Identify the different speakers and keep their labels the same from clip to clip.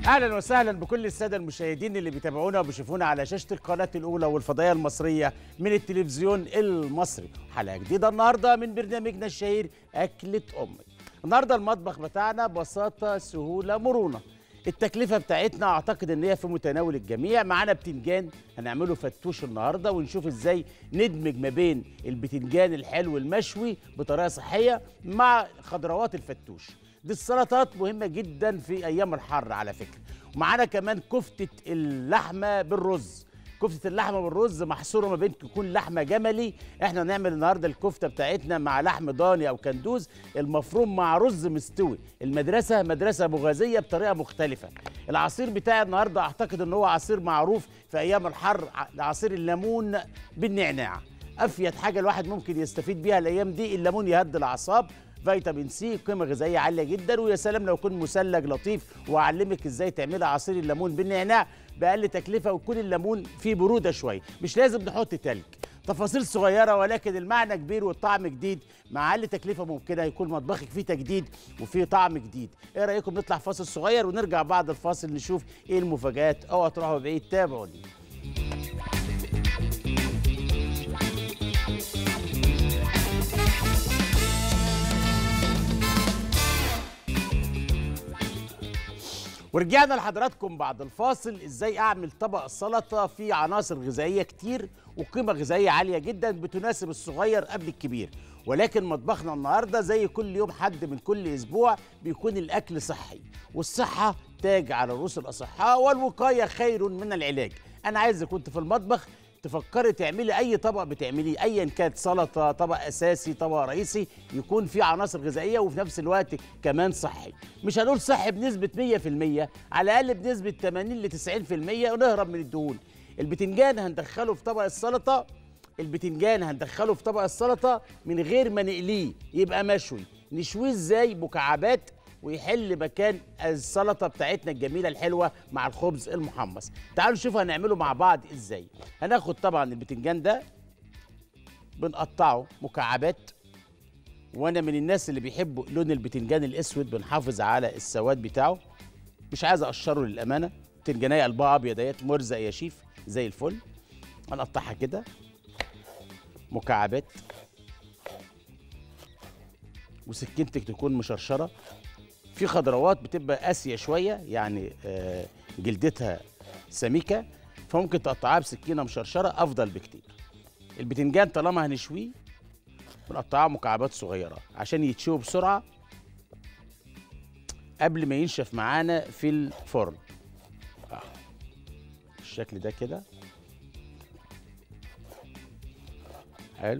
Speaker 1: اهلا وسهلا بكل الساده المشاهدين اللي بيتابعونا وبيشوفونا على شاشه القناه الاولى والفضائيه المصريه من التلفزيون المصري حلقه جديده النهارده من برنامجنا الشهير اكله امي النهارده المطبخ بتاعنا بساطه سهوله مرونه التكلفه بتاعتنا اعتقد ان هي في متناول الجميع معانا بتنجان هنعمله فتوش النهارده ونشوف ازاي ندمج ما بين البتنجان الحلو المشوي بطريقه صحيه مع خضروات الفتوش دي السلطات مهمة جدا في أيام الحر على فكرة ومعانا كمان كفتة اللحمة بالرز كفتة اللحمة بالرز محصورة ما بين تكون لحمة جملي احنا نعمل النهاردة الكفتة بتاعتنا مع لحم ضاني أو كندوز المفروم مع رز مستوي المدرسة مدرسة مغازية بطريقة مختلفة العصير بتاعي النهاردة أعتقد أن هو عصير معروف في أيام الحر عصير الليمون بالنعناع افيد حاجه الواحد ممكن يستفيد بيها الايام دي الليمون يهدي الاعصاب فيتامين سي قيمه غذائيه عاليه جدا ويا سلام لو يكون مثلج لطيف واعلمك ازاي تعملي عصير الليمون بالنعناع باقل تكلفه ويكون الليمون فيه بروده شويه مش لازم نحط تلج تفاصيل صغيره ولكن المعنى كبير والطعم جديد مع اقل تكلفه ممكنه يكون مطبخك فيه تجديد وفيه طعم جديد ايه رايكم نطلع فاصل صغير ونرجع بعد الفاصل نشوف ايه المفاجات اوعوا تروحوا بعيد تابعوني ورجعنا لحضراتكم بعد الفاصل ازاي اعمل طبق سلطه فيه عناصر غذائيه كتير وقيمه غذائيه عاليه جدا بتناسب الصغير قبل الكبير ولكن مطبخنا النهارده زي كل يوم حد من كل اسبوع بيكون الاكل صحي والصحه تاج على رؤوس الاصحاء والوقايه خير من العلاج انا عايز كنت في المطبخ تفكري تعملي اي طبق بتعمليه ايا كانت سلطه طبق اساسي طبق رئيسي يكون فيه عناصر غذائيه وفي نفس الوقت كمان صحي مش هنقول صحي بنسبه 100% على الاقل بنسبه 80 ل 90% ونهرب من الدهون البتنجان هندخله في طبق السلطه البتنجان هندخله في طبق السلطه من غير ما نقليه يبقى مشوي نشويه ازاي مكعبات ويحل مكان السلطه بتاعتنا الجميله الحلوه مع الخبز المحمص تعالوا نشوف هنعمله مع بعض ازاي هناخد طبعا البتنجان ده بنقطعه مكعبات وانا من الناس اللي بيحبوا لون البتنجان الاسود بنحافظ على السواد بتاعه مش عايز اقشره للامانه بتنجانيه قلبها ابيض اهيت مرزق يا شيف زي الفل هنقطعها كده مكعبات وسكينتك تكون مشرشره في خضروات بتبقى قاسيه شويه يعني آه جلدتها سميكه فممكن تقطعها بسكينه مشرشره افضل بكتير البتنجان طالما هنشويه بنقطعها مكعبات صغيره عشان يتشوي بسرعه قبل ما ينشف معانا في الفرن آه. بالشكل ده كده حلو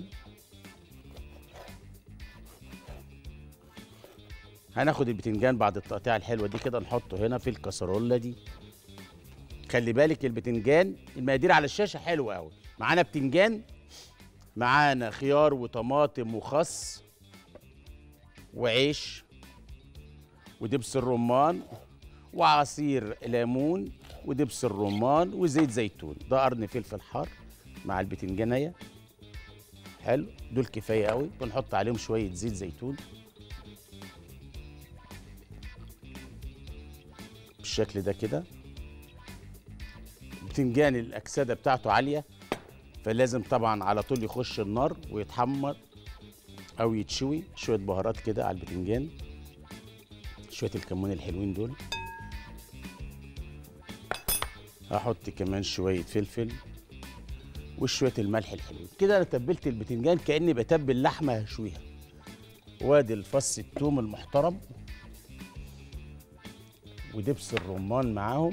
Speaker 1: هناخد البتنجان بعد التقطيعه الحلوه دي كده نحطه هنا في الكسرولة دي خلي بالك البتنجان المقادير على الشاشه حلوه قوي معانا بتنجان معانا خيار وطماطم وخس وعيش ودبس الرمان وعصير ليمون ودبس الرمان وزيت زيتون ده قرن فلفل حار مع البتنجانيه حلو دول كفايه قوي بنحط عليهم شويه زيت زيتون بالشكل ده كده بتنجان الاكسده بتاعته عاليه فلازم طبعا على طول يخش النار ويتحمر او يتشوي شويه بهارات كده على البتنجان شويه الكمون الحلوين دول هحط كمان شويه فلفل وشويه الملح الحلوين كده انا تبلت البتنجان كاني بتبل لحمه هشويها وادي الفص الثوم المحترم ودبس الرمان معاهم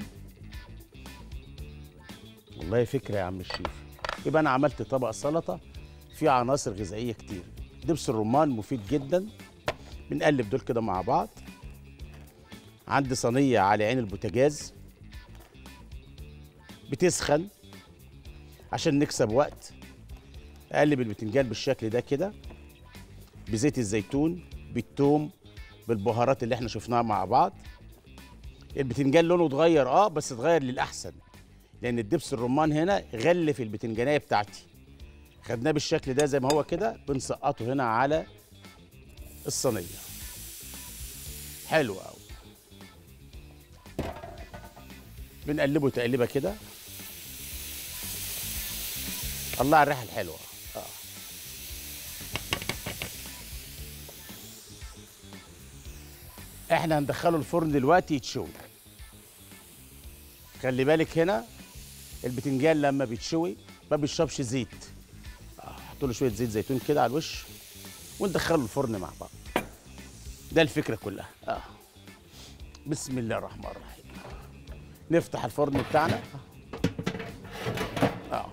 Speaker 1: والله فكره يا عم الشيف يبقى انا عملت طبق سلطه فيه عناصر غذائيه كتير دبس الرمان مفيد جدا بنقلب دول كده مع بعض عندي صينيه على عين البوتاجاز بتسخن عشان نكسب وقت اقلب البتنجان بالشكل ده كده بزيت الزيتون بالثوم بالبهارات اللي احنا شفناها مع بعض البتنجان لونه اتغير اه بس اتغير للاحسن لان الدبس الرمان هنا غلف البتنجانيه بتاعتي خدناه بالشكل ده زي ما هو كده بنسقطه هنا على الصينيه حلو قوي بنقلبه تقليبه كده الله على الريحه الحلوه اه احنا هندخله الفرن دلوقتي يتشوي خلي بالك هنا البتنجان لما بيتشوي ما بيشربش زيت آه، حط له شويه زيت زيتون كده على الوش وندخله الفرن مع بعض ده الفكره كلها اه بسم الله الرحمن الرحيم نفتح الفرن بتاعنا اه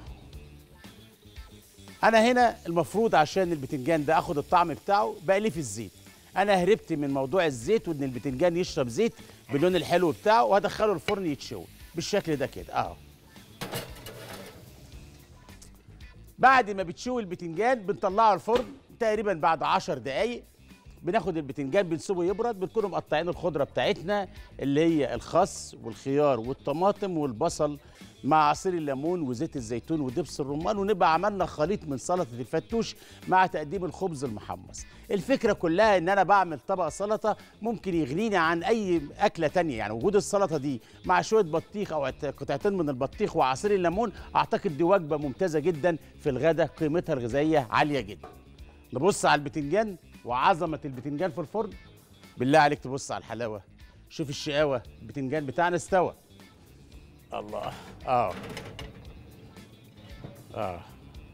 Speaker 1: انا هنا المفروض عشان البتنجان ده اخد الطعم بتاعه بقليه في الزيت انا هربت من موضوع الزيت وان البتنجان يشرب زيت باللون الحلو بتاعه وهدخله الفرن يتشوي بالشكل ده كده اهو بعد ما بتشوي البتنجان بنطلعه الفرن تقريبا بعد عشر دقايق بناخد البتنجان بنسيبه يبرد بنكون مقطعين الخضره بتاعتنا اللي هي الخس والخيار والطماطم والبصل مع عصير الليمون وزيت الزيتون ودبس الرمان ونبقى عملنا خليط من سلطه الفتوش مع تقديم الخبز المحمص الفكره كلها ان انا بعمل طبق سلطه ممكن يغنيني عن اي اكله تانية يعني وجود السلطه دي مع شويه بطيخ او قطعتين من البطيخ وعصير الليمون اعتقد دي وجبه ممتازه جدا في الغداء قيمتها الغذائيه عاليه جدا نبص على البتنجان وعظمه البتنجان في الفرن بالله عليك تبص على الحلاوه شوف الشقاوه البتنجان بتاعنا استوى الله اه اه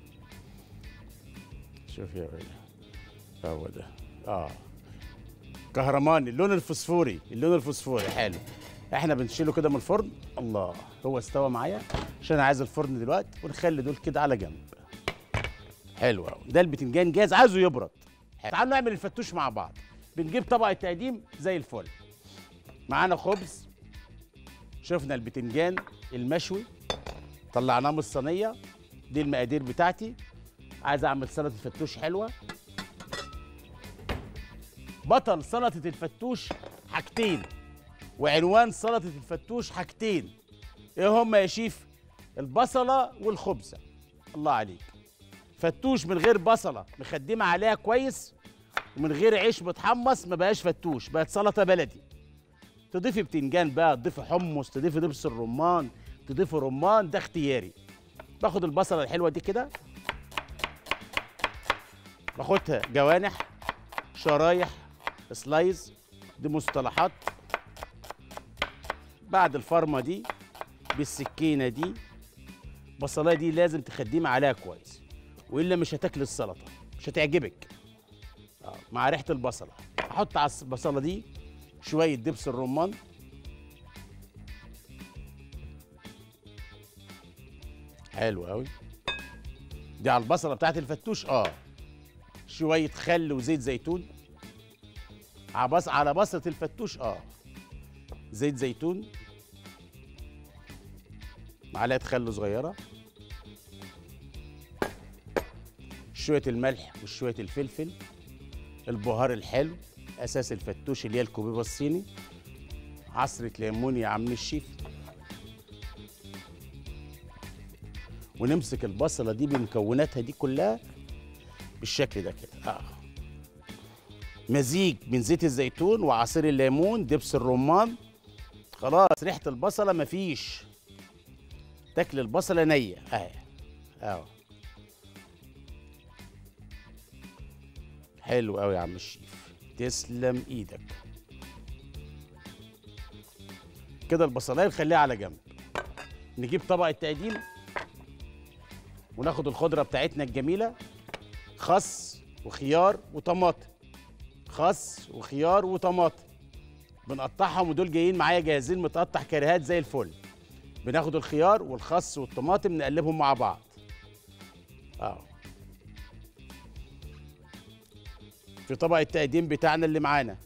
Speaker 1: شوف يا ولد هو ده اه كهرماني اللون الفوسفوري اللون الفوسفوري حلو احنا بنشيله كده من الفرن الله هو استوى معايا عشان انا عايز الفرن دلوقتي ونخلي دول كده على جنب حلو قوي ده البتنجان جاهز عايزه يبرد تعالوا نعمل الفتوش مع بعض بنجيب طبق التقديم زي الفل معانا خبز شفنا البتنجان المشوي طلعناه من الصينيه دي المقادير بتاعتي عايز اعمل سلطه فتوش حلوه بطل سلطه الفتوش حاجتين وعنوان سلطه الفتوش حاجتين ايه هما يا شيف البصله والخبزه الله عليك فتوش من غير بصله مخدمه عليها كويس ومن غير عيش متحمص ما بقاش فتوش بقت سلطه بلدي تضيفي بتنجان بقى تضيفي حمص تضيفي دبس الرمان تضيفي رمان ده اختياري باخد البصله الحلوه دي كده باخدها جوانح شرايح سلايز دي مصطلحات بعد الفرمه دي بالسكينه دي البصلايه دي لازم تخدمي عليها كويس والا مش هتاكل السلطه مش هتعجبك آه، مع ريحه البصله احط على البصله دي شويه دبس الرمان حلو قوي دي على البصله بتاعت الفتوش اه شويه خل وزيت زيتون على بص على بصله الفتوش اه زيت زيتون معلقه خل صغيره شويه الملح وشويه الفلفل البهار الحلو اساس الفتوش اللي هي الكوبيبه الصيني عصره ليمون يا عم الشيف ونمسك البصله دي بمكوناتها دي كلها بالشكل ده كده اه مزيج من زيت الزيتون وعصير الليمون دبس الرمان خلاص ريحه البصله مفيش تاكل البصله نيه اهي اهو حلو قوي يا عم الشيف تسلم ايدك كده البصلايه نخليها على جنب نجيب طبق التقديم وناخد الخضره بتاعتنا الجميله خس وخيار وطماطم خس وخيار وطماطم بنقطعهم ودول جايين معايا جاهزين متقطع كريهات زي الفل بناخد الخيار والخس والطماطم نقلبهم مع بعض اه في طبق التقديم بتاعنا اللي معانا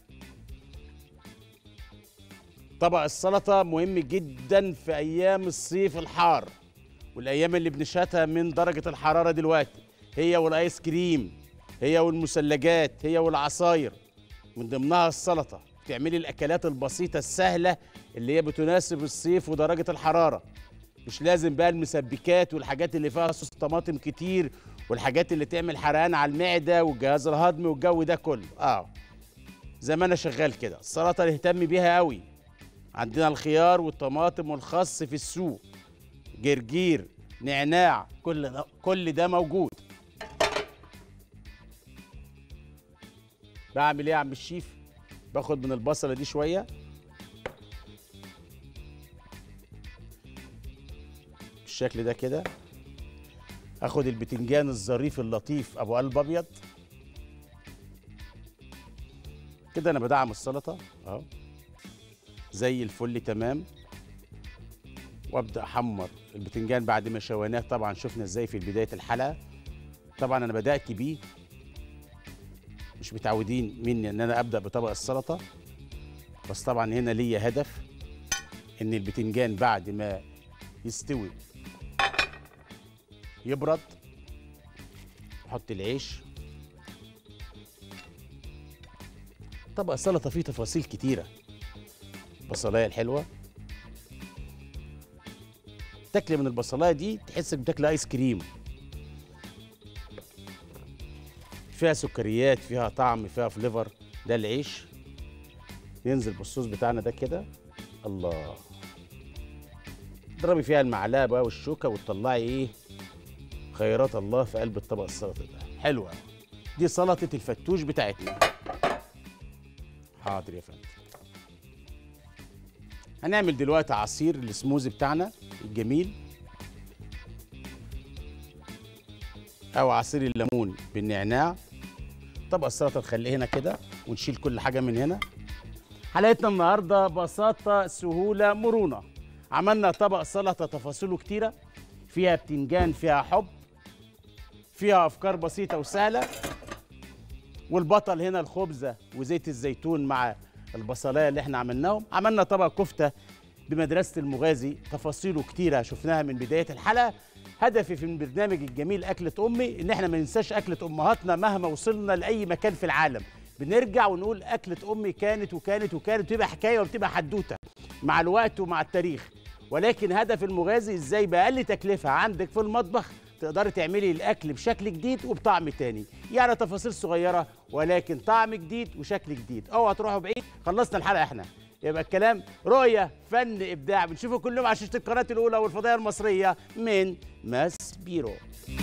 Speaker 1: طبق السلطة مهم جدا في أيام الصيف الحار والأيام اللي بنشهدها من درجة الحرارة دلوقتي هي والآيس كريم هي والمثلجات هي والعصاير من ضمنها السلطة تعملي الأكلات البسيطة السهلة اللي هي بتناسب الصيف ودرجة الحرارة مش لازم بقى المسبكات والحاجات اللي فيها صوص طماطم كتير والحاجات اللي تعمل حرقان على المعده والجهاز الهضمي والجو ده كله اه زي ما انا شغال كده السلطه نهتم بيها قوي عندنا الخيار والطماطم والخس في السوق جرجير نعناع كل ده كل ده موجود بعمل ايه يا عم الشيف باخد من البصله دي شويه بالشكل ده كده اخد البتنجان الظريف اللطيف ابو قلب ابيض كده انا بدعم السلطه اهو زي الفل تمام وابدا احمر البتنجان بعد ما شويناه طبعا شفنا ازاي في بدايه الحلقه طبعا انا بدات بيه مش متعودين مني ان انا ابدا بطبق السلطه بس طبعا هنا ليا هدف ان البتنجان بعد ما يستوي يبرد احط العيش طبق السلطه فيه تفاصيل كتيره البصلايه الحلوه تاكلي من البصلايه دي تحس انك بتاكلي ايس كريم فيها سكريات فيها طعم فيها فليفر ده العيش ينزل بالصوص بتاعنا ده كده الله اضربي فيها المعلقه بقى والشوكه وتطلعي ايه خيرات الله في قلب الطبق السلطه ده حلوه دي سلطه الفتوش بتاعتنا حاضر يا فندم هنعمل دلوقتي عصير السموزي بتاعنا الجميل او عصير الليمون بالنعناع طبق السلطه نخليه هنا كده ونشيل كل حاجه من هنا حلقتنا النهارده بساطه سهوله مرونه عملنا طبق سلطه تفاصيله كتيره فيها بتنجان فيها حب فيها افكار بسيطه وسهله والبطل هنا الخبزه وزيت الزيتون مع البصلايه اللي احنا عملناهم عملنا طبق كفته بمدرسه المغازي تفاصيله كتيره شفناها من بدايه الحلقه هدفي في البرنامج الجميل اكله امي ان احنا ما ننساش اكله امهاتنا مهما وصلنا لاي مكان في العالم بنرجع ونقول اكله امي كانت وكانت وكانت وتبقى حكايه وبتبقى حدوته مع الوقت ومع التاريخ ولكن هدف المغازي ازاي باقل تكلفه عندك في المطبخ تقدري تعملي الاكل بشكل جديد وبطعم تاني يعني تفاصيل صغيره ولكن طعم جديد وشكل جديد اوعى تروحوا بعيد خلصنا الحلقه احنا يبقى الكلام رؤيه فن ابداع بنشوفه كل يوم على شاشه القناه الاولى والفضائيه المصريه من ماس بيرو